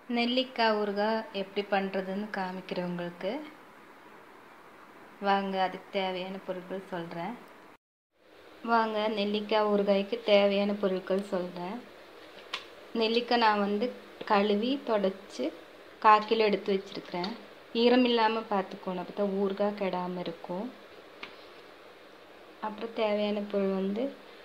நெல்லிக்காய் ஊறுகாய் எப்படி பண்ணுறதுன்னு காமிக்கிறேன் உங்களுக்கு வாங்க அதுக்கு தேவையான பொருட்கள் சொல்கிறேன் வாங்க நெல்லிக்காய் ஊறுகாய்க்கு தேவையான பொருட்கள் சொல்கிறேன் நெல்லிக்காய் நான் வந்து கழுவி தொடச்சி கால் கிலோ எடுத்து வச்சுருக்கிறேன் ஈரம் இல்லாமல் பார்த்துக்கணும் அப்போ தான் ஊறுகாய் கெடாமல் இருக்கும் அப்புறம் தேவையான பொருள் வந்து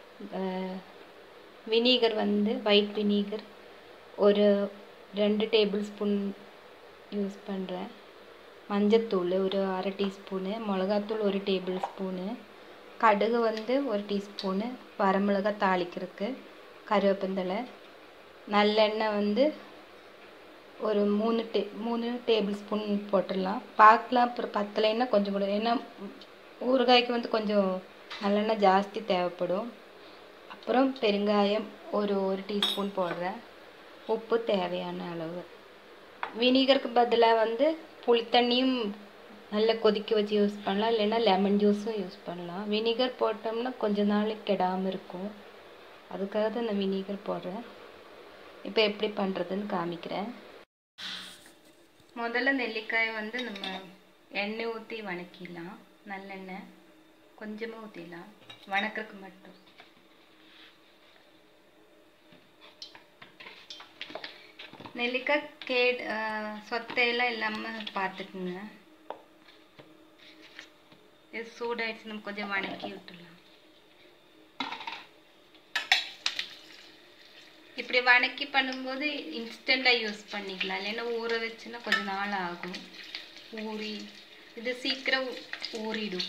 வினீகர் வந்து ஒயிட் வினீகர் ஒரு ரெண்டு டேபிள் ஸ்பூன் யூஸ் பண்ணுறேன் மஞ்சத்தூள் ஒரு அரை டீஸ்பூனு மிளகாத்தூள் ஒரு டேபிள் ஸ்பூனு கடுகு வந்து ஒரு டீஸ்பூனு வரமிளகா தாளிக்கிறதுக்கு கருவேப்பந்தலை நல்லெண்ணெய் வந்து ஒரு மூணு டே மூணு டேபிள் ஸ்பூன் போட்டுடலாம் பார்க்கலாம் அப்புறம் பத்தலைன்னா கொஞ்சம் கூட ஏன்னா ஊறுகாய்க்கு வந்து கொஞ்சம் நல்லெண்ணெய் ஜாஸ்தி தேவைப்படும் அப்புறம் பெருங்காயம் ஒரு ஒரு டீஸ்பூன் போடுறேன் உப்பு தேவையான அளவு வினிகருக்கு பதிலாக வந்து புளித்தண்ணியும் நல்லா கொதிக்க வச்சு யூஸ் பண்ணலாம் இல்லைன்னா லெமன் ஜூஸும் யூஸ் பண்ணலாம் வினிகர் போட்டோம்னா கொஞ்ச நாளைக்கு கெடாமல் இருக்கும் அதுக்காக தான் நான் வினிகர் போடுறேன் இப்போ எப்படி பண்ணுறதுன்னு காமிக்கிறேன் முதல்ல நெல்லிக்காயை வந்து நம்ம எண்ணெய் ஊற்றி வணக்கிடலாம் நல்லெண்ணெய் கொஞ்சமாக ஊற்றிடலாம் வணக்கிறதுக்கு மட்டும் நெல்லிக்காய் கேட் சொத்தையெல்லாம் இல்லாமல் பார்த்துக்குங்க இது சூடாயிடுச்சு நம்ம கொஞ்சம் வணக்கி விட்டுடலாம் இப்படி வணக்கி பண்ணும்போது இன்ஸ்டண்ட்டாக யூஸ் பண்ணிக்கலாம் இல்லைன்னா ஊற வச்சுன்னா கொஞ்சம் நாள் ஆகும் ஊறி இது சீக்கிரம் ஊறிடும்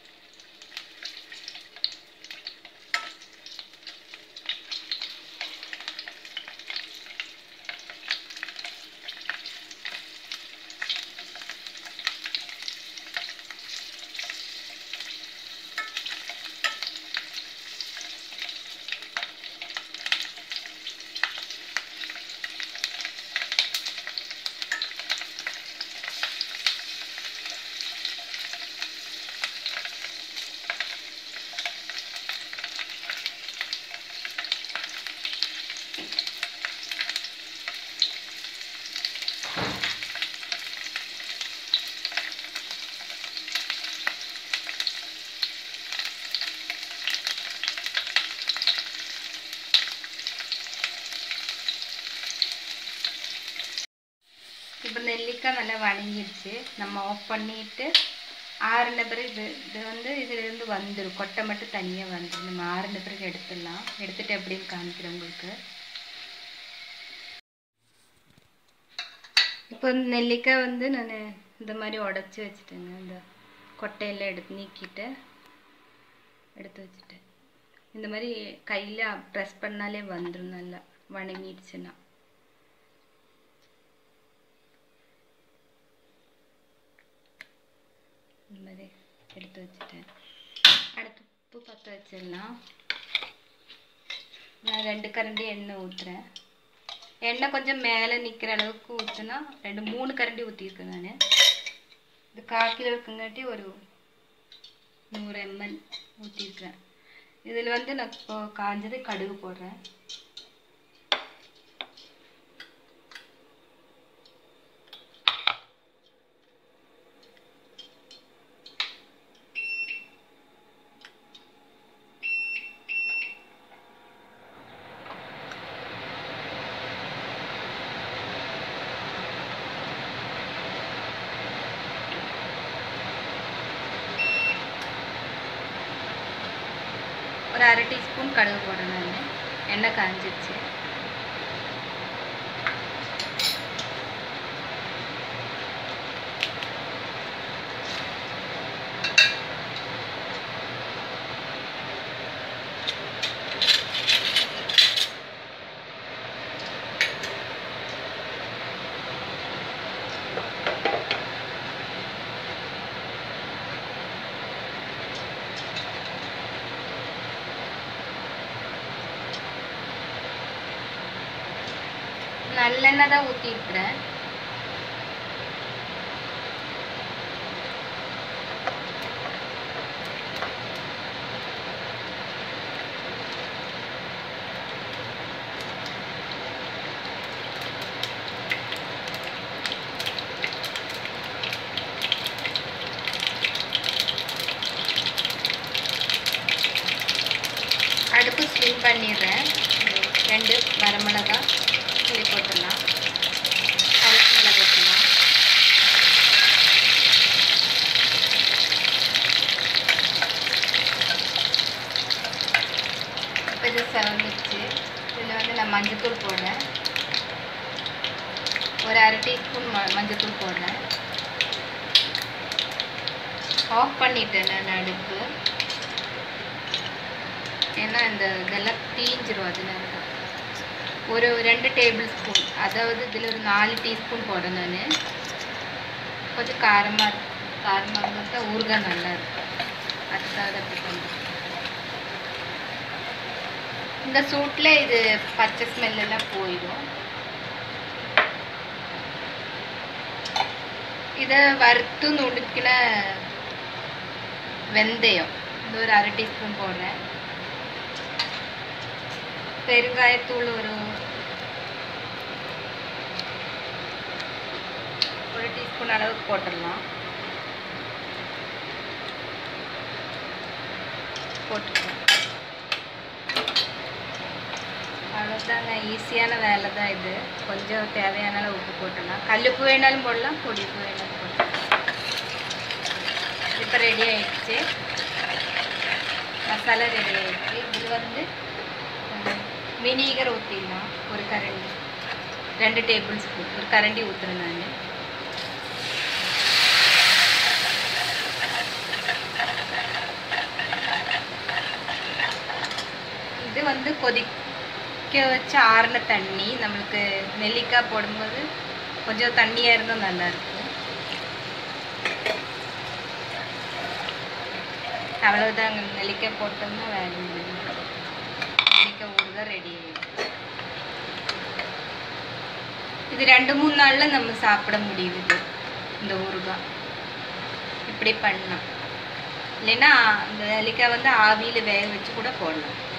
இப்போ நெல்லிக்காய் நல்லா வணங்கிடுச்சு நம்ம ஆஃப் பண்ணிட்டு ஆறுன பிறகு இது இது வந்து இதுலேருந்து வந்துடும் கொட்டை மட்டும் தனியாக வந்துடும் நம்ம ஆறுன பிறகு எடுத்துடலாம் எடுத்துட்டு எப்படின்னு காமிக்கிறேன் உங்களுக்கு இப்போ நெல்லிக்காய் வந்து நான் இந்த மாதிரி உடச்சி வச்சுட்டேங்க இந்த கொட்டையெல்லாம் எடுத்து நீக்கிட்டு எடுத்து வச்சுட்டேன் இந்த மாதிரி கையில் ப்ரெஸ் பண்ணாலே வந்துடும் நல்லா வணங்கிடுச்சுன்னா இந்த மாதிரி எடுத்து வச்சுட்டேன் அடுத்து உப்பு பற்ற வச்சிடலாம் நான் ரெண்டு கரண்டி எண்ணெய் ஊற்றுறேன் எண்ணெய் கொஞ்சம் மேலே நிற்கிற அளவுக்கு ஊற்றுனா ரெண்டு மூணு கரண்டி ஊற்றிருக்கேன் நான் இது கால் கிலோ இருக்குங்காட்டி ஒரு நூறு எம்எல் ஊற்றிருக்கிறேன் இதில் வந்து நான் இப்போ காஞ்சது கடுகு போடுறேன் ஒரு அரை டீஸ்பூன் கடுகு போடுறேன் நான் எண்ணெய் காஞ்சிருச்சு நல்லெண்ணெய் தான் ஊற்றிருக்கிறேன் செவந்துச்சு இதில் வந்து நான் மஞ்சத்தூள் போடுறேன் ஒரு அரை டீஸ்பூன் ம மஞ்சத்தூள் போடுறேன் ஆஃப் பண்ணிட்டேன் நான் அடுப்பு ஏன்னா இந்த இதெல்லாம் தீஞ்சிரும் அதனால தான். ஒரு ரெண்டு டேபிள் ஸ்பூன் அதாவது இதில் ஒரு நாலு டீஸ்பூன் போடுறேன் நான் கொஞ்சம் காரமாக இருக்கும் காரமாக இருந்தால் தான் ஊறுகாய் நல்லா இருக்கும் அதுக்காக அப்படி பண்ணுறேன் இந்த சூட்டில் இது பச்சை ஸ்மெல் எல்லாம் போயிடும் இதை வறுத்து நுணுக்கின வெந்தயம் இது ஒரு அரை டீஸ்பூன் போடுறேன் பெருங்காயத்தூள் ஒரு ஒரு டீஸ்பூன் அளவுக்கு போட்டுடலாம் போட்டுக்கலாம் அவ்வளோதாங்க ஈஸியான வேலை தான் இது கொஞ்சம் தேவையான அளவு உப்பு போட்டுடலாம் கல்லுப்பு வேணாலும் போடலாம் பொடி உப்பு வேணாலும் போடலாம் இப்போ ரெடி ஆயிடுச்சு மசாலா ரெடி ஆயிடுச்சு இது வந்து வினீகர் ஊற்றிடலாம் ஒரு கரண்டி ரெண்டு டேபிள் ஸ்பூன் ஒரு கரண்டி ஊற்றுறேன் நான் இது வந்து கொதிக்க வச்ச ஆறின தண்ணி நம்மளுக்கு நெல்லிக்காய் போடும்போது கொஞ்சம் தண்ணியாக இருந்தால் நல்லாயிருக்கும் அவ்வளோதாங்க நெல்லிக்காய் போட்டோம்னா வேலை முடியும் நெல்லிக்காய் ஊறுகாய் ரெடி ஆயிடும் இது ரெண்டு மூணு நாளில் நம்ம சாப்பிட முடியுது இது, இந்த ஊறுகாய் இப்படி பண்ணலாம் இல்லைன்னா இந்த நெல்லிக்காய் வந்து ஆவியில் வேக வச்சு கூட போடலாம்